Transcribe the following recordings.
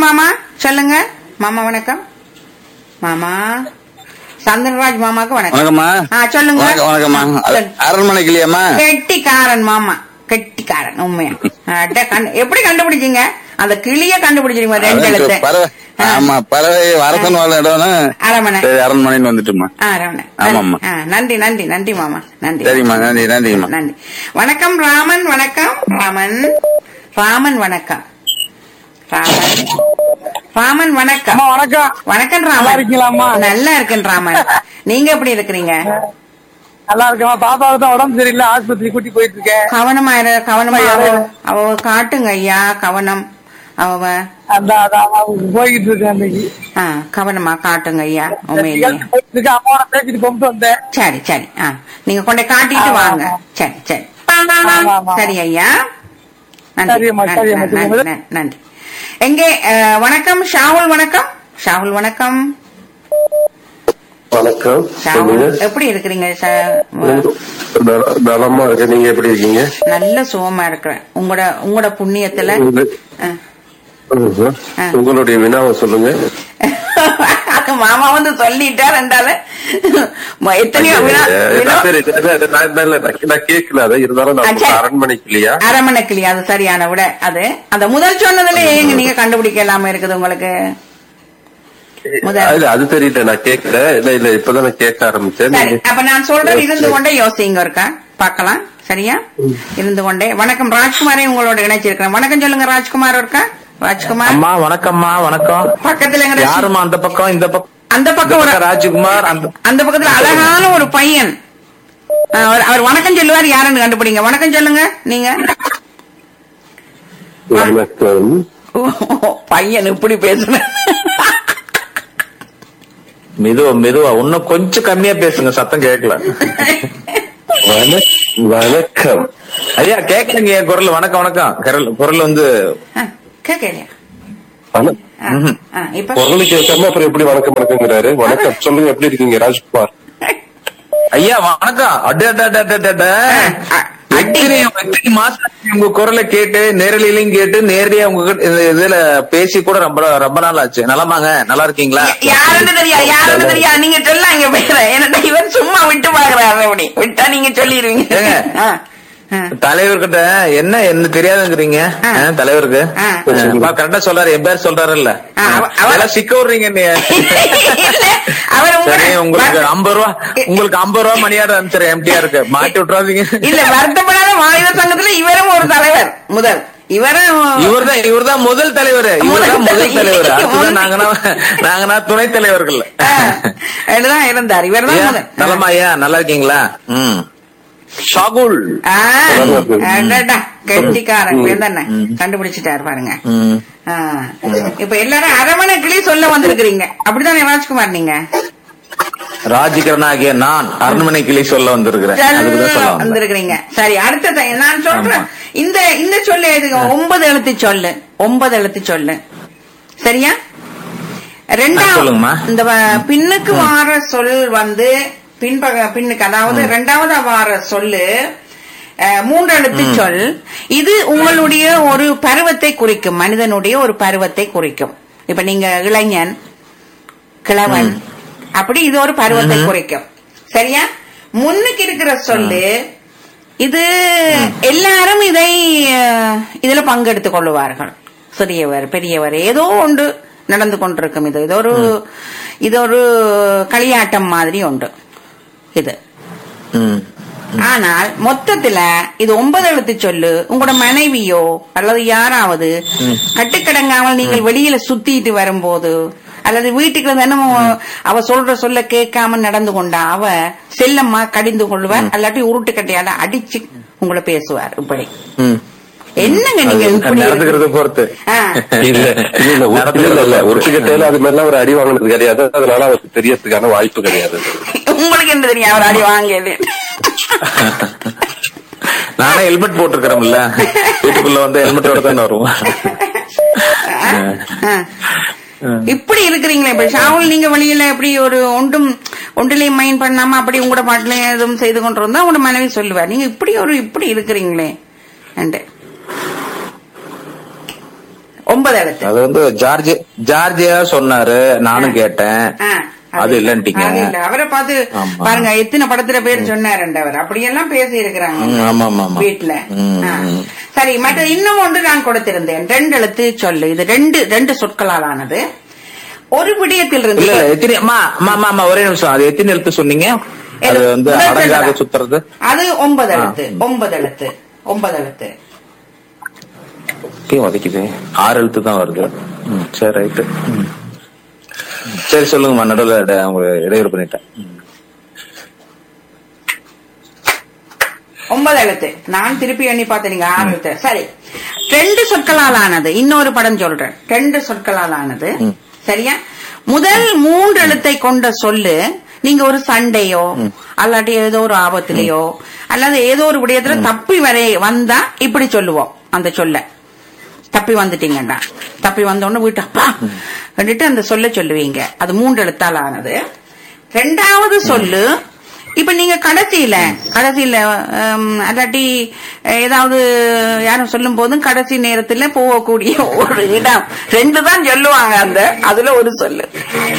மாமா சொல்லுங்க மாமா வணக்கம் மாமா சந்திரராஜ் மாமாக்கு வணக்கம் வணக்கம்மா ஆ சொல்லுங்க வணக்கம் வணக்கம்மா சொல்லு. அரண்மனைக்கு இல்லையாம்மா கெட்டிக்காரன் மாமா கெட்டிக்காரன் உண்மையா அட, கண்டு- எப்படி கண்டுபிடிச்சீங்க அந்த கிளிய கண்டுபிடிச்சிருங்க ரெண்டு எழுத்து பறவை ஆ. ஆமா பறவை அரசன் வாழ் இடம்னு அரமனை சரி அரண்மனைன்னு வந்துட்டுமா ஆ, ரமண. ஆமாம்மா. ஆ, நன்றி நன்றி நன்றி மாமா நன்றி சரிம்மா நன்றி நன்றிம்மா நன்றி வணக்கம் ராமன் வணக்கம் ராமன் ராமன் வணக்கம் ராமன் ராமன் வணக்கம் அம்மா வணக்கம் வணக்கம் நல்லா ராமன் இருக்கீங்களாம்மா? நல்லா இருக்கேன் ராமன் நீங்க எப்படி இருக்கிறீங்க நல்லா இருக்கேன் பாப்பாவுக்கு தான் உடம்பு சரியில்லை ஆஸ்பத்திரி கூட்டி போயிட்டு இருக்கேன் கவனமா இரு கவனமா ஐயா. அவ அவ காட்டுங்க ஐயா கவனம் அவ அந்த அதான் போய்கிட்டு இருக்கேன் இன்னைக்கு ஆ, கவனமா காட்டுங்க ஐயா உண்மையிலேயே நிகழ்ச்சி போயிட்டு இருக்கேன் அம்மாவோட பேசிட்டு கொண்டு வந்தேன் சரி சரி ஆ நீங்க கொண்டு காட்டிட்டு ஆமா, வாங்க ஆமா. சரி சரி ஆமா, ஆமா. சரி ஐயா நன்றி சரியம்மா, நன்றி, சரியம்மா, நன்றி, சரியம்மா. நன்றி, நன்றி எங்கே அஹ், வணக்கம் ஷாவுல் வணக்கம் ஷாவுல் வணக்கம் வணக்கம் ஷாவுல் சொல்லுங்க எப்படி இருக்கிறீங்க ச- நல- நலமா இருக்கு நீங்க எப்படி இருக்கீங்க நல்ல சுகமா இருக்கிறேன் உங்களோட உங்களோட புண்ணியத்துல உங்க- ஆ. ம்ஹும். ஆ. உங்களுடைய வினாவை சொல்லுங்க மாமா வந்து சொல்லிட்டார் ரெண்டாவது ம- எத்தனையோ வினா- வினா- சரி, சரி, சரி, நான் இல்ல, இல்ல, நான் நான் கேட்கல அதை இருந்தாலும் ஆ, நான் சரி. அரண்மனைக்கு இல்லையா அரமணை கிளி அது சரியான விட அது அந்த முதல் சொன்னதுல ஏங்க நீங்க கண்டுபிடிக்க இல்லாம இருக்குது உங்களுக்கு முதல். இல்ல அது தெரியல நான் கேட்கல இல்ல இல்ல இப்பதான் நான் கேட்க ஆரம்பிச்சேன் சரி நீங்க- அப்ப நான் சொல்றது இருந்து கொண்டே யோசிங்க இருக்கா பார்க்கலாம் சரியா இருந்து கொண்டே வணக்கம் ராஜ்குமாரே உங்களோட இணைச்சிருக்கிறேன் வணக்கம் சொல்லுங்க ராஜ்குமார் இருக்கா ராஜ்குமார் அம்மா வணக்கம்மா வணக்கம் பக்கத்துல எங்க யாருமா அந்த பக்கம் இந்த பக்கம் அந்த இந்த பக்கம் ஒரு பக்கம் ராஜ்குமார் அந்த அந்த பக்கத்துல அழகான ஒரு பையன் ஆ, அவர்- அவர் வணக்கம் சொல்லுவார் யாருன்னு கண்டுபிடிங்க வணக்கம் சொல்லுங்க நீங்க வணக்கம் ஓ, பையன் இப்படி பேசுறேன் மெதுவா மெதுவா இன்னும் கொஞ்சம் கம்மியா பேசுங்க சத்தம் கேட்கல வணக்- வணக்கம் ஐயா கேட்கலங்க என் குரல் வணக்கம் வணக்கம் குரல் குரல் வந்து கேட்கலையா வணக்- ஆ, ம்ஹும். ஆ, இப்ப குரலுக்கு கேட்காம அப்புறம் எப்படி வணக்கம் வணக்கங்கிறாரு வணக்கம் சொல்லுங்க எப்படி இருக்கீங்க ராஜ்குமார் ஐயா வணக்கம் அட அட அட அட, அட ஆ, அடி. எத்தனை எத்தனை மாசம் ஆச்சு உங்க குரலை கேட்டு நேரலையிலும் கேட்டு நேரடியா உங்க கிட்ட இந்த இதுல பேசி கூட ரொம்ப ரொம்ப நாள் ஆச்சு நலமாங்க நல்லா இருக்கீங்களா யாருன்னு தெரியா யாருன்னு தெரியா நீங்க சொல்லாங்க பேர என்ன இவன் சும்மா விட்டு பாக்குறாரு அப்படி விட்டா நீங்க சொல்லிடுவீங்க ஏங்க? ஆ, ஆ. தலைவர்கிட்ட என்ன என்ன தெரியாதுங்கிறீங்க ஆ. ஆ, தலைவருக்கு ஆ. கரெக்டா சொல்றாரு என் பேர் சொல்றாருல்ல ஆ, அவ- அவ- அதெல்லாம் சிக்க விடுறீங்க நீ இல்ல, அவர் உங்களை- சரி உங்களுக்கு ஐம்பது ரூபா உங்களுக்கு ஐம்பது ரூபா மணியாட அனுப்பிச்சிரு எம்டியா இருக்கு மாட்டி விட்டுறாதீங்க இல்ல வருத்தப்படாத மாநில சங்கத்துல இவரும் ஒரு தலைவர் முதல் இவரும் இவர்தான் இவர்தான் முதல் தலைவர் இவர்தான் முதல் முதல் தலைவர் தலைவர். அடுத்தது நாங்கனா நாங்கனா துணை தலைவர்கள் ஆ, இதுதான் இருந்தார் இவர் தான் ஐயா, முதல் நலமா ஐயா நல்லா இருக்கீங்களா ம் ஷாகுல் ஆ, அடடா, கெட்டிக்காரன் இவர் தானே கண்டுபிடிச்சிட்டாரு பாருங்க ம் ஆ. இப்ப எல்லாரும் அரமணை கிளி சொல்ல வந்திருக்கிறீங்க அப்படித்தானே ராஜ்குமார் நீங்க ராஜகிரண் ஆகிய நான் அரண்மனை கிளி சொல்ல வந்திருக்கிறேன் அதுக்குதான் சொல்ல வந்தேன் வந்திருக்கிறீங்க சரி அடுத்தது நான் சொல்றேன் ஆமா. இந்த இந்த சொல்லு எதுக்கு ஒன்பது எழுத்து சொல்லு ஒன்பது எழுத்து சொல்லு சரியா ரெண்டாவது சொல்லுங்கம்மா. இந்த வ- பின்னுக்கு வார சொல் வந்து பின்பக பின்னுக்கு அதாவது ரெண்டாவது வார சொல்லு அஹ், மூன்று எழுத்து சொல் இது உங்களுடைய ஒரு பருவத்தை குறிக்கும் மனிதனுடைய ஒரு பருவத்தை குறிக்கும் இப்ப நீங்க இளைஞன் கிழவன் அப்படி இது ஒரு பருவத்தை குறிக்கும் சரியா முன்னுக்கு இருக்கிற சொல்லு இது எல்லாரும் இதை அஹ், இதுல பங்கெடுத்துக் கொள்ளுவார்கள் சிறியவர் பெரியவர் ஏதோ ஒன்று நடந்து கொண்டிருக்கும் இது இது ஒரு இது ஒரு களியாட்டம் மாதிரி உண்டு இது ம் ஆனால் மொத்தத்துல இது ஒன்பது எழுத்து சொல்லு உங்களோட மனைவியோ அல்லது யாராவது கட்டுக்கடங்காமல் நீங்கள் வெளியில சுத்திட்டு வரும்போது அல்லது வீட்டுக்கு தினமும் அவ சொல்ற சொல்ல கேட்காம நடந்து கொண்டா அவ செல்லம்மா கடிந்து கொள்வார் அல்லாட்டி உருட்டுக்கட்டையால அடிச்சு உங்களை பேசுவார் இப்படி ம் என்னங்க நீங்க இப்படி நடந்துக்கிறத பொறுத்து ஆ. இல்ல இல்ல இல்ல ஒரு- இல்ல இல்ல ஒரு சிகட்டையில அது மாதிரிலாம் ஒரு அடி வாங்கினது கிடையாது அதனால அவருக்கு தெரியறதுக்கான வாய்ப்பு கிடையாது உங்களுக்கு என்ன தெரியும் அவர் அடி வாங்கல நானே ஹெல்மெட் போட்டிருக்கிறோம்ல வீட்டுக்குள்ள வந்து ஹெல்மெட்டோட தானே வருவோம் இப்படி இருக்கிறீங்களே இப்ப ஷாவுல் நீங்க வெளியில எப்படி ஒரு ஒன்றும் ஒன்றிலையும் மைண்ட் பண்ணாம அப்படி உங்களோட பாட்டுலயும் எதுவும் செய்து கொண்டு இருந்தா உங்களோட மனைவி சொல்லுவார் நீங்க இப்படி ஒரு இப்படி இருக்கிறீங்களே அண்டு ஒன்பது எழுத்து அது வந்து ஜார்ஜ் ஜார்ஜியா சொன்னாரு நானும் கேட்டேன் ஆ, அது இல்லன்ட்டீங்க அது இல்ல. அவரை பார்த்து ஆமா. பாருங்க எத்தனை படத்துல பேர் சொன்னாருண்டு அவர் அப்படியெல்லாம் பேசி இருக்கிறாங்க ம், ஆமா ஆமா ஆமா வீட்டுல ம், ஆ. ம். சரி மற்ற இன்னும் ஒன்று நான் கொடுத்திருந்தேன் ரெண்டு எழுத்து சொல்லு இது ரெண்டு ரெண்டு சொற்களால் ஆனது ஒரு விடயத்தில் இல்ல இருந்து இல்ல எத்தனை அம்மா அம்மா அம்மா, அம்மா ஒரே நிமிஷம் அது எத்தனை எழுத்து சொன்னீங்க அது வந்து முதல் அடங்காத எழுத்து. சுத்துறது அது ஒன்பது எழுத்து ஒன்பது எழுத்து ஒன்பது எழுத்து இப்பயும் உதைக்குது ஆறு எழுத்து தான் வருது ம், சரி ரைட்டு சரி சொல்லுங்கம்மா நடுவில் இட- உங்களை இடையூறு பண்ணிட்டேன் ம். ஒன்பது எழுத்து நான் திருப்பி எண்ணி பார்த்தேன் நீங்க ஆறு எழுத்து சரி ரெண்டு சொற்களால் ஆனது இன்னொரு படம் சொல்றேன் ரெண்டு சொற்களால் ஆனது சரியா முதல் மூன்று எழுத்தை கொண்ட சொல்லு நீங்க ஒரு சண்டையோ அல்லாட்டி ஏதோ ஒரு ஆபத்திலேயோ அல்லது ஏதோ ஒரு விடயத்துல தப்பி வரை வந்தா இப்படி சொல்லுவோம் அந்த சொல்ல தப்பி வந்துட்டீங்கடா தப்பி வந்த உடனே வீட்டு அப்பா வந்துட்டு அந்த சொல்ல சொல்லுவீங்க அது மூன்று எழுத்தால் ஆனது ரெண்டாவது சொல்லு இப்ப நீங்க கடைசியில கடைசியில ஹம், அல்லாட்டி ஏதாவது யாரும் சொல்லும் போதும் கடைசி நேரத்துல போகக்கூடிய ஒரு இடம் ரெண்டு தான் சொல்லுவாங்க அந்த அதுல ஒரு சொல்லு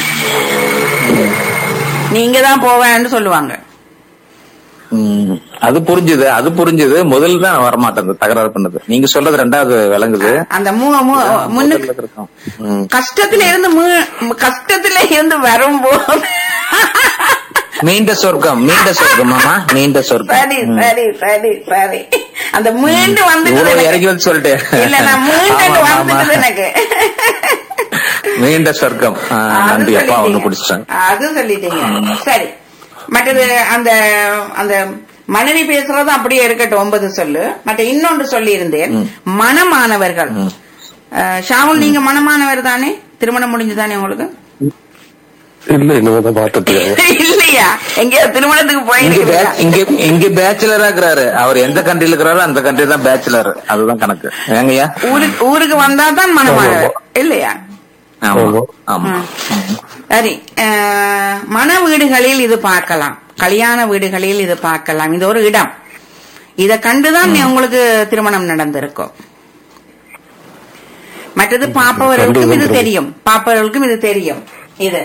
நீங்க தான் போவேன்னு சொல்லுவாங்க ம், அது புரிஞ்சுது அது புரிஞ்சுது முதல்ல தான் வரமாட்டேன் தகராறு பண்ணது நீங்க சொல்றது ரெண்டாவது விளங்குது அந்த மூ மூ- முன்னுக்கு முதல்ல இருக்கும். ம். கஷ்டத்துல இருந்து மீ- கஷ்டத்துல இருந்து வரும்போது மீண்ட சொர்க்கம் மீண்ட சொர்க்கம் மாமா மீண்ட சொர்க்கம் சரி சரி சரி சரி அந்த மீண்டு வந்துட்டு இவ்வளவு எனக்கு- இறக்கி வந்து சொல்லிட்டேன் இல்ல நான் மீண்டு ஆமா, ஆமா. வந்துட்டு எனக்கு மீண்ட சொர்க்கம் ஆ, அது நன்றி அப்பா சொல்லிட்டீங்க. ஒண்ணு குடிச்சிட்டேன் அது சொல்லிட்டீங்க சரி மற்றது அந்த அந்த மனைவி பேசுறது அப்படியே இருக்கட்டும் ஒன்பது சொல்லு மற்ற இன்னொன்று சொல்லி இருந்தேன் மனமானவர்கள் அஹ், ஷாவுல் நீங்க மனமானவர் தானே திருமணம் முடிஞ்சுதானே உங்களுக்கு இல்ல இனிமேதான் பாத்துட்டு இல்லையா எங்கேயோ திருமணத்துக்கு இங்க போயிருக்கீங்களா பே- இங்க இங்க பேச்சுலரா இருக்கிறாரு அவர் எந்த கண்ட்ரில இருக்கிறாரோ அந்த கண்ட்ரி தான் பேச்சுலர் அதுதான் கணக்கு ஏங்கய்யா ஊருக்கு ஊருக்கு வந்தா தான் மனமானவர் இல்லையா ஆமா ஆமா. ஆமா சரி அஹ், மன வீடுகளில் இது பார்க்கலாம் கல்யாண வீடுகளில் இது பார்க்கலாம் இது ஒரு இடம் இத கண்டுதான் நீ- உங்களுக்கு திருமணம் நடந்திருக்கும் மற்றது பாப்பவர்களுக்கும் இது தெரியும் பாப்பவர்களுக்கும் இது தெரியும் இது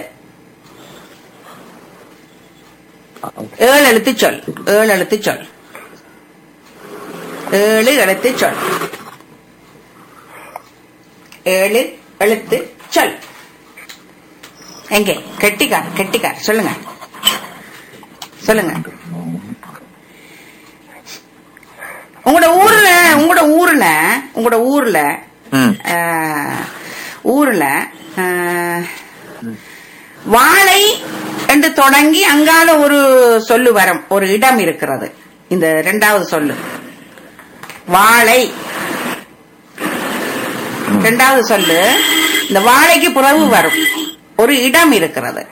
ஏழு எழுத்து சொல் ஏழு எழுத்து சொல் ஏழு எழுத்து சொல் ஏழு எழுத்து சொல் எங்கே கெட்டிக்கார் கெட்டிக்கார் சொல்லுங்க சொல்லுங்க உங்களோட ஊர்ல உங்களோட ஊர்ல உங்களோட ஊர்ல ம். ஆஹ், ஊர்ல ஆஹ், வாழை என்று தொடங்கி அங்கால ஒரு சொல்லு வரும் ஒரு இடம் இருக்கிறது இந்த இரண்டாவது சொல்லு வாழை இரண்டாவது சொல்லு இந்த வாழைக்கு புறவு வரும் ஒரு இடம் இருக்கிறது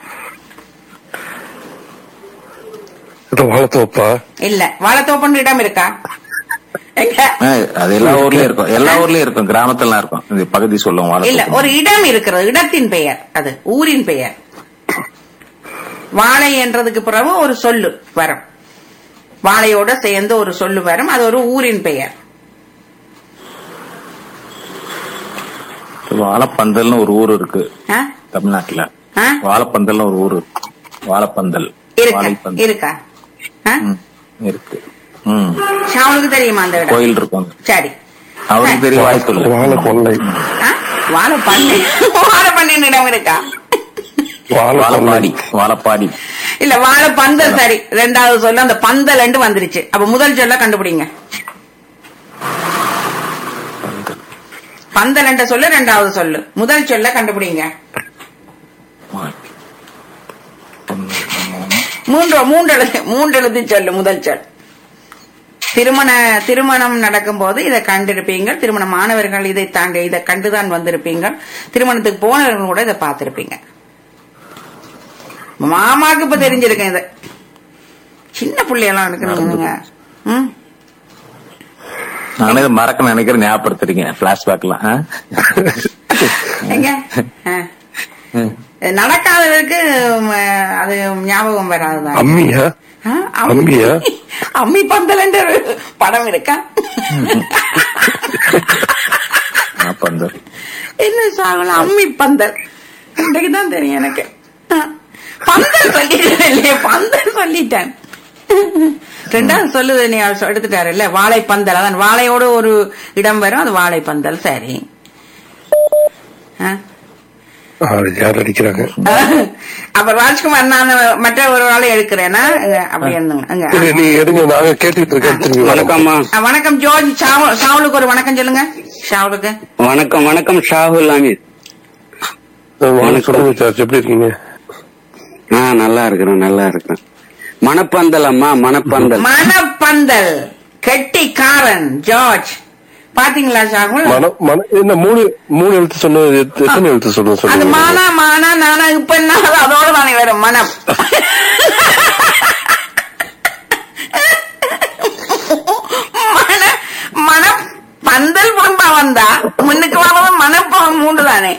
இது வாழத்தோப்பா இல்ல வாழைத்தோப்புன்னு இடம் இருக்கா எங்க? ஏய், அது எல்லா ஊர்லயும் இருக்கும் எல்லா ஊர்லயும் இருக்கும் கிராமத்துல இருக்கும் இது பகுதி சொல்லுவோம் இல்ல வாழை ஒரு இடம் இருக்கிறது இடத்தின் பெயர் அது ஊரின் பெயர் வாழை என்றதுக்கு பிறகு ஒரு சொல்லு வரும் வாழையோட சேர்ந்து ஒரு சொல்லு வரும் அது ஒரு ஊரின் பெயர் வாழைப்பந்தல்னு ஒரு ஊர் இருக்கு ஆ? தமிழ்நாட்டுல ஆ? வாழைப்பந்தல்னு ஒரு ஊர் இருக்கு வாழைப்பந்தல் இருக்கா வாழைப்பந்தல் இருக்கா ஆ? ம், இருக்கு ம் ஷாவுலுக்கு தெரியுமா அந்த இடம் கோயில் இருக்கும் அங்க. சரி அவருக்கு தெரிய வாய்ப்பு இல்லை வாழை கொள்ளை ஆ? வாழை பண்ணி வாழை பண்ணின இடம் இருக்கா வாழை கொள்ளை வாழைப்பாடி வாழைப்பாடி இல்ல வாழை பந்தல் சரி ரெண்டாவது சொல்ல அந்த பந்தல் ரெண்டு வந்துருச்சு அப்ப முதல் சொல்ல கண்டுபிடிங்க பந்தல் என்ற சொல்லு ரெண்டாவது சொல்லு முதல் சொல்ல கண்டுபிடிங்க மூன்று மூன்று எழுத்து மூன்று எழுத்து சொல்லு முதல் சொல் திருமண திருமணம் நடக்கும்போது இதை கண்டிருப்பீங்க திருமண மாணவர்கள் இதை தாண்டி இதை கண்டுதான் வந்திருப்பீங்க திருமணத்துக்கு போனவர்கள் கூட இதை பார்த்திருப்பீங்க மாமாக்கு இப்ப தெரிஞ்சிருக்கேன் இத சின்ன பிள்ளையெல்லாம் இருக்கணுங்க ம் நானே இதை மறக்க நினைக்கிறேன் ஞாபகப்படுத்துறீங்க பிளாஷ்பேக்லாம் எங்க ஆ. இது நடக்காதவருக்கு ம், அது ஞாபகம் வராதுதான் அம்மியா ஆ, அம்மி- அம்மியா? அம்மி பந்தல் படம் இருக்கா பந்தல் என்ன சாகல அம்மி பந்தல் இன்றைக்கு தான் தெரியும் எனக்கு ஆ. பந்தல் சொல்லிட்டேன் இல்லையே பந்தல் சொல்லிட்டேன் ரெண்டாவது சொல்லுது நீ அவர் சொ- எடுத்துட்டாரு இல்ல வாழை பந்தல் அதான் வாழையோட ஒரு இடம் வரும் அது வாழை பந்தல் சரி ஆ. யார் அடிக்கிறாங்க அப்ப ராஜ்குமார் நான் மற்ற ஒரு ஆளை எடுக்கிறேன்னா அங்க அப்படி இருந்துங்க அங்க சரி, நீ எடுங்க நாங்க கேட்டுக்கிட்டு இருக்கேன் திரும்பி வரேன். வணக்கம்மா ஆ, வணக்கம் ஜோர்ஜ் ஷாவு- ஷாவுலுக்கு ஒரு வணக்கம் சொல்லுங்க ஷாவுலுக்கு வணக்கம் வணக்கம் ஷாகுல் அமீர் வணக்கம் சொல்லுங்க சார் எப்படி இருக்கீங்க ஆ நல்லா இருக்கிறேன் நல்லா இருக்கிறேன் மணப்பந்தல் அம்மா மணப்பந்தல் மணப்பந்தல் கெட்டிக்காரன் ஜார்ஜ் பாத்தீங்களா ஷாகுல் மனம் மன என்ன மூணு மூணு எழுத்து சொன்னது எத்த- எத்தனை எழுத்து சொன்னது அது சொல்லுங்க மானா மானா நானா இப்ப என்ன அதோட தானே வரும் மனம் மன மன பந்தல் பண்பா வந்தா முன்னுக்கு வரது மனப்பம் மூன்று தானே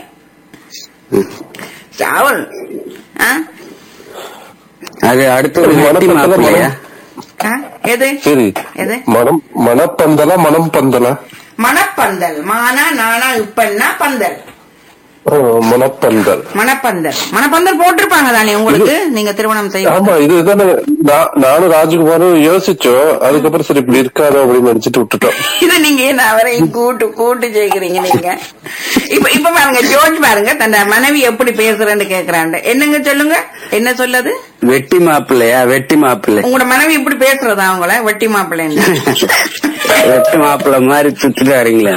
சாவல் ஆ? அது அடுத்தது வெட்டி மணப்பந்தலா, மாப்பிள்ளையா ஆ? எது சரி எது மனம் மனப்பந்தலா மனம் பந்தலா மணப்பந்தல் மானா நானா இப்பன்னா பந்தல் ஆ, மனப்பந்தல் மணப்பந்தல் மணப்பந்தல் போட்டிருப்பாங்க தானே உங்களுக்கு நீங்க திருமணம் செய்ய ஆமா இதுதானே நான் நானும் ராஜகுமாரும் யோசிச்சோம் அதுக்கப்புறம் சரி இப்படி இருக்காது அப்படின்னு நினைச்சிட்டு விட்டுட்டோம் இது நீங்க ஏன் அவரையும் கூட்டு கூட்டு ஜெயிக்கிறீங்க நீங்க இப்ப இப்ப பாருங்க ஜோர்ஜ் பாருங்க தன் மனைவி எப்படி பேசுறேன்னு கேக்குறாண்டு என்னங்க சொல்லுங்க என்ன சொல்லுது வெட்டி மாப்பிள்ளையா வெட்டி மாப்பிள்ளை உங்களோட மனைவி இப்படி பேசுறதா அவங்கள வெட்டி மாப்பிள்ளைன்னு வெட்டி மாப்பிள்ளை மாதிரி சுத்திட்டு வரீங்களே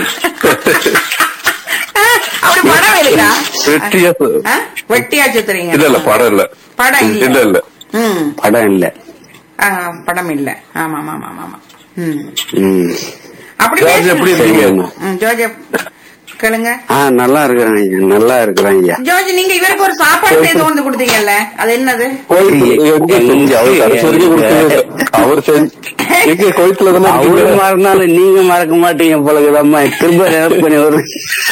அப்படி படம் இருக்கா வெட்டியா ஆ? வெட்டியா சுத்துறீங்க இல்ல இல்ல படம் இல்ல படம் இல்ல இல்ல இல்ல ம் படம் இல்ல ஆ, படம் இல்ல ஆமா ஆமா ஆமா ஆமா ம் ம். அப்படி ஜார்ஜ் பேசுங்க. எப்படி இருக்கீங்க ம், ஜோர்ஜ் கேளுங்க ஆ நல்லா இருக்கிறேன் ஐயா நல்லா இருக்கிறேன் ஐயா ஜோர்ஜ் நீங்க இவருக்கு ஒரு சாப்பாடு செய்து கொண்டு கொடுத்தீங்கல்ல அது என்னது கோயில் எங்க செஞ்சு அவர் கடைசி வரைக்கும் கொடுத்தது அவர் செஞ்சு எங்க கோயத்துல தானே அவரு இருக்கீங்க? மறந்தாலும் நீங்க மறக்க மாட்டீங்க போலக்குதம்மா திரும்ப நினைப்பு பண்ணி வரும்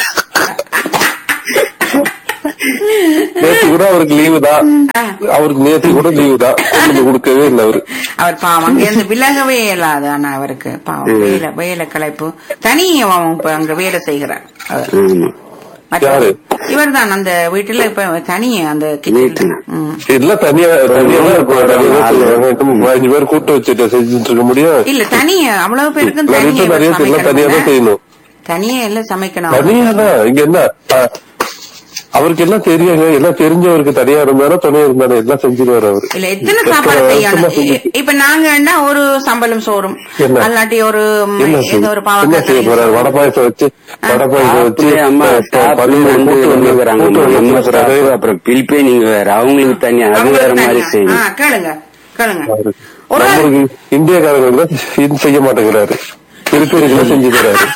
நேத்து கூட அவருக்கு லீவு தான் அவருக்கு நேத்து கூட லீவு தான் கொண்டு வந்து கொடுக்கவே இல்லை அவரு அவர் பாவம் அங்க இருந்து விலகவே இயலாது ஆனா அவருக்கு பாவம் வேலை வேலை களைப்பு தனியே அவன் இப்ப அங்க வேலை செய்கிறார் அவர். ஆமா யாரு? இவர்தான் அந்த வீட்டுல இப்ப தனியே அந்த வீட்டுல. கிச்சன்ல ம். இல்ல தனியா தனியா தான் இருப்பாங்க. தனியா தான் செய்வாங்க. இன்னும் பதினஞ்சு பேர் கூட்டு வச்சுட்டு செஞ்சுட்டு இருக்க முடியும் இல்ல தனியே அவ்வளவு பேருக்கும் நிறைய தனியே பேர் நிறைய இவர் பேர் தனியா தான் சமைக்கணும் செய்யணும் தனியே எல்லாம் சமைக்கணும் தனியா தான் இங்க என்ன அ, அவருக்கு எல்லாம் தெரியுங்க எல்லாம் தெரிஞ்சவருக்கு தனியா இருந்தாலும் துணையா இருந்தாலும் எல்லாம் செஞ்சிருவாரு அவரு இல்ல எத்தனை சாப்பாடு எத்தனை செய்யணும் வருஷமா செஞ்சு- இ- இப்ப நாங்கன்னா ஒரு சம்பளம் சோறும் என்ன? அல்லாட்டி ஒரு ம், என்ன ஏதோ செய்ய ஒரு என்ன செய்ய போறாரு பாவக்காய் வடை பாயசம் வச்சு வடை பாயசம் வச்சு அப்படியே அம்மா அ, சாப்பிட்டு பதினோரு வந்து கூட்டு வந்து வந்துக்கிறாங்க கூட்டு வந்து நம்ம வச்சிருக்காரு. சாப்பிட்டு அப்புறம் பிலிப்பே நீங்க வேற அவங்களுக்கு தனியா அது வேற அவங்களுக்கு மாதிரி தனியா. செய்யணும் ஆ, கேளுங்க கேளுங்க அவரு ஒரு ஆள் நம்மளுக்கு இந்தியக்காரங்களுக்கு தான் இது செய்ய மாட்டேங்கிறாரு திருப்பூருக்கு செஞ்சு தராரு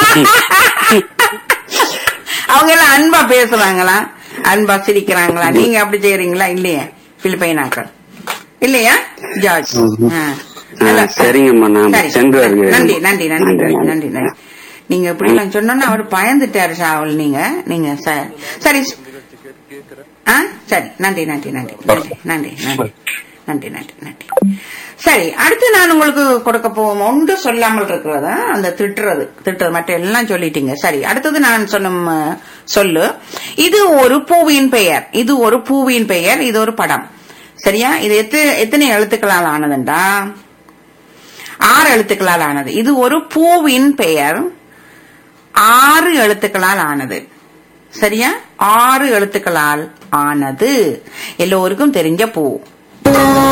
அவங்க எல்லாம் அன்பா பேசுறாங்களா அன்பா சிரிக்கிறாங்களா நீங்க அப்படி செய்யறீங்களா இல்லையா பிலிப்பைனாக்கள் இல்லையா ஜார்ஜ் ஆ. நல்லா. சரிங்கம்மா, நான் சரி. சென்று வருகிறேன். நன்றி நன்றி நன்றி நன்றி, நன்றி நன்றி நன்றி நீங்க இப்படி எல்லாம் சொன்னோன்னா அவர் பயந்துட்டாரு ஷாவல் நீங்க நீங்க ச- சரி ஆ சரி நன்றி நன்றி நன்றி நன்றி நன்றி நன்றி நன்றி நன்றி நன்றி சரி அடுத்து நான் உங்களுக்கு கொடுக்க போவோம் ஒன்று சொல்லாமல் இருக்கிறதா அந்த திட்டுறது திட்டுறது மற்ற எல்லாம் சொல்லிட்டீங்க சரி அடுத்தது நான் சொல்லும் அஹ், சொல்லு இது ஒரு பூவின் பெயர் இது ஒரு பூவின் பெயர் இது ஒரு படம் சரியா இது எத்து எத்தனை எழுத்துக்களால் ஆனதுண்டா ஆறு எழுத்துக்களால் ஆனது இது ஒரு பூவின் பெயர் ஆறு எழுத்துக்களால் ஆனது சரியா ஆறு எழுத்துக்களால் ஆனது எல்லோருக்கும் தெரிஞ்ச பூ